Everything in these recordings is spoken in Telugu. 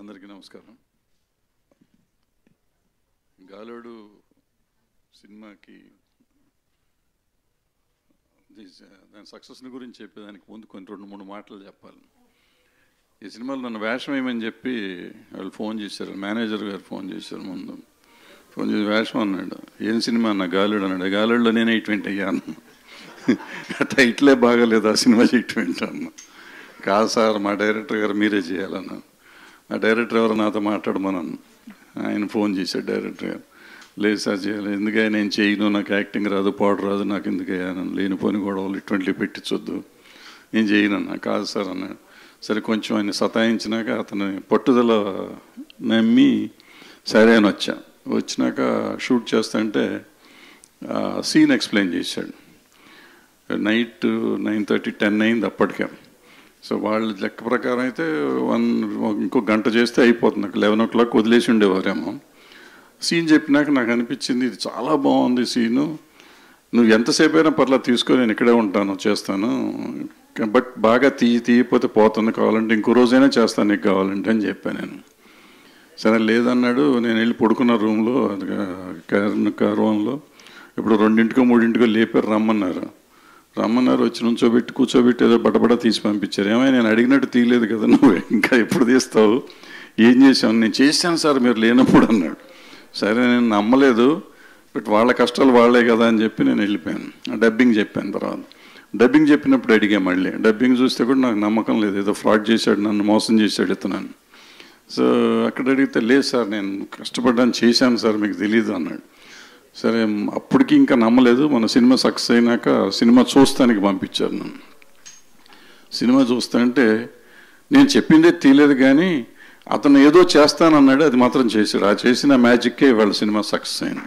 అందరికీ నమస్కారం గాలోడు సినిమాకి ది- దాని సక్సెస్ని గురించి చెప్పేదానికి ముందు కొన్ని రెండు మూడు మాటలు చెప్పాలి ఈ సినిమాలో నన్ను వేషం వేయమని చెప్పి వాళ్ళు ఫోన్ చేశారు మేనేజర్ గారు ఫోన్ చేశారు ముందు ఫోన్ చేసి వేషం అన్నాడు ఏం సినిమా అన్న గాలుడు అన్నాడు గాలుడులో నేనే ఇటువంటి అయ్యాను టైటిలే బాగాలేదు ఆ సినిమా చేయటం అన్న కాదు సార్ మా డైరెక్టర్ గారు మీరే చేయాలన్నా ఆ డైరెక్టర్ ఎవరు నాతో మాట్లాడమన్నాను ఆయన ఫోన్ చేశాడు డైరెక్టర్ గారు లేదు సార్ చేయాలి ఎందుకయ్యా నేను చేయను నాకు యాక్టింగ్ రాదు పాడు రాదు నాకు ఎందుకయ్యా నన్ను లేనిపోని గొడవలు ఇటువంటివి పెట్టించొద్దు నేను చేయను అన్న కాదు సార్ అన్నాడు సరే కొంచెం ఆయన సతాయించినాక అతను పట్టుదల నమ్మి సరే అని వచ్చా వచ్చినాక షూట్ చేస్తుంటే సీన్ ఎక్స్ప్లెయిన్ చేశాడు నైట్ నైన్ థర్టీ టెన్ అయింది అప్పటికే సో వాళ్ళ లెక్క ప్రకారం అయితే వన్ ఇంకో గంట చేస్తే అయిపోతుంది నాకు లెవెన్ ఓ క్లాక్ వదిలేసి ఉండేవారేమో సీన్ చెప్పినాక నాకు అనిపించింది ఇది చాలా బాగుంది సీను నువ్వు ఎంతసేపు అయినా పర్లా తీసుకొని నేను ఇక్కడే ఉంటాను చేస్తాను బట్ బాగా తీయి తీయపోతే పోతుంది కావాలంటే ఇంకో రోజైనా చేస్తాను నీకు కావాలంటే అని చెప్పాను నేను సరే లేదన్నాడు నేను వెళ్ళి పడుకున్న రూమ్లో రూమ్లో ఇప్పుడు రెండింటికో మూడింటికో లేపారు రమ్మన్నారు రమ్మన్నారు వచ్చి నుంచోబెట్టి కూర్చోబెట్టి ఏదో బటబడ తీసి పంపించారు ఏమైనా నేను అడిగినట్టు తీయలేదు కదా నువ్వు ఇంకా ఎప్పుడు తీస్తావు ఏం చేసావు నేను చేశాను సార్ మీరు లేనప్పుడు అన్నాడు సరే నేను నమ్మలేదు బట్ వాళ్ళ కష్టాలు వాళ్ళే కదా అని చెప్పి నేను వెళ్ళిపోయాను డబ్బింగ్ చెప్పాను తర్వాత డబ్బింగ్ చెప్పినప్పుడు అడిగా మళ్ళీ డబ్బింగ్ చూస్తే కూడా నాకు నమ్మకం లేదు ఏదో ఫ్రాడ్ చేశాడు నన్ను మోసం చేశాడు ఇతను సో అక్కడ అడిగితే లేదు సార్ నేను కష్టపడ్డాను చేశాను సార్ మీకు తెలియదు అన్నాడు సరే అప్పటికి ఇంకా నమ్మలేదు మన సినిమా సక్సెస్ అయినాక సినిమా చూస్తానికి పంపించారు నన్ను సినిమా చూస్తానంటే నేను చెప్పిందే తీయలేదు కానీ అతను ఏదో చేస్తానన్నాడు అది మాత్రం చేశాడు ఆ చేసిన మ్యాజిక్కే ఇవాళ సినిమా సక్సెస్ అయింది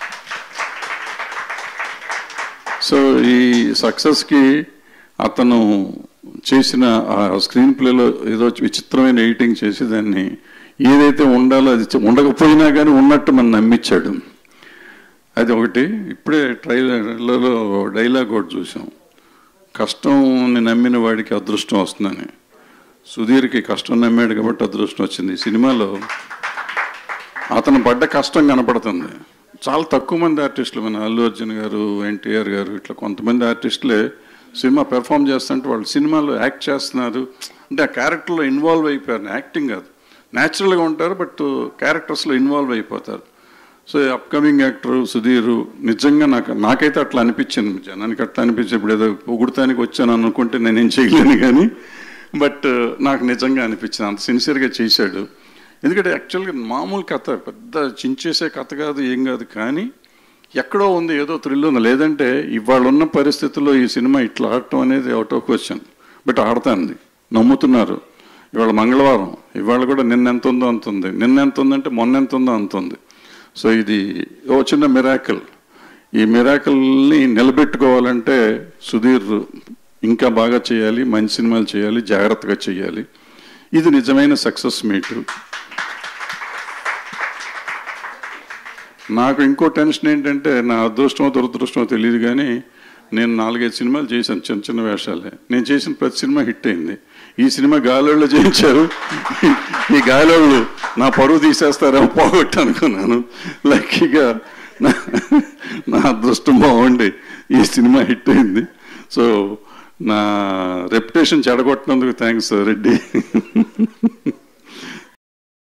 సో ఈ సక్సెస్కి అతను చేసిన ఆ స్క్రీన్ ప్లేలో ఏదో విచిత్రమైన ఎడిటింగ్ చేసి దాన్ని ఏదైతే ఉండాలో అది చె- ఉండకపోయినా కానీ ఉన్నట్టు మనం నమ్మించాడు అది ఒకటి ఇప్పుడే ట్రైలర్లలో డైలాగ్ ఒకటి చూసాం కష్టంని నమ్మిన వాడికి అదృష్టం వస్తుందని సుధీర్కి కష్టం నమ్మాడు కాబట్టి అదృష్టం వచ్చింది ఈ సినిమాలో అతను పడ్డ కష్టం కనపడుతుంది చాలా తక్కువ మంది ఆర్టిస్టులు మన అల్లు అర్జున్ గారు ఎన్టీఆర్ గారు ఇట్లా కొంతమంది ఆర్టిస్టులే సినిమా పెర్ఫామ్ చేస్తుంటే వాళ్ళు సినిమాలో యాక్ట్ చేస్తున్నారు అంటే ఆ క్యారెక్టర్లో ఇన్వాల్వ్ అయిపోయారు యాక్టింగ్ కాదు న్యాచురల్గా ఉంటారు బట్ క్యారెక్టర్స్లో ఇన్వాల్వ్ అయిపోతారు సో అప్కమింగ్ యాక్టర్ సుధీర్ నిజంగా నాకు నాకైతే అట్లా అనిపించింది జనానికి అట్లా అనిపించింది ఇప్పుడు ఏదో పొగుడతానికి వచ్చాను అనుకుంటే నేనేం చేయలేను కానీ బట్ నాకు నిజంగా అనిపించింది అంత సిన్సియర్గా చేశాడు ఎందుకంటే యాక్చువల్గా మామూలు కథ పెద్ద చించేసే కథ కాదు ఏం కాదు కానీ ఎక్కడో ఉంది ఏదో థ్రిల్ ఉంది లేదంటే ఇవాళ ఉన్న పరిస్థితుల్లో ఈ సినిమా ఇట్లా ఆడటం అనేది అవుట్ ఆఫ్ క్వశ్చన్ బట్ ఆడుతుంది నమ్ముతున్నారు ఇవాళ మంగళవారం ఇవాళ కూడా నిన్న ఎంత ఉందో అంత ఉంది నిన్న ఎంత ఉందంటే మొన్న ఎంత ఉందో అంత ఉంది సో ఇది ఓ చిన్న మిరాకిల్ ఈ మిరాకిల్ని నిలబెట్టుకోవాలంటే సుధీర్ ఇంకా బాగా చేయాలి మంచి సినిమాలు చేయాలి జాగ్రత్తగా చేయాలి ఇది నిజమైన సక్సెస్ మీటు నాకు ఇంకో టెన్షన్ ఏంటంటే నా అదృష్టమో దురదృష్టమో తెలియదు కానీ నేను నాలుగైదు సినిమాలు చేశాను చిన్న చిన్న వేషాలే నేను చేసిన ప్రతి సినిమా హిట్ అయింది ఈ సినిమా గాలోళ్ళు చేయించారు ఈ గాలోళ్ళు నా పరువు తీసేస్తారేమో పోగొట్టు అనుకున్నాను లక్కీగా నా నా అదృష్టం బాగుండి ఈ సినిమా హిట్ అయింది సో నా రెప్యుటేషన్ చెడగొట్టినందుకు థ్యాంక్స్ రెడ్డి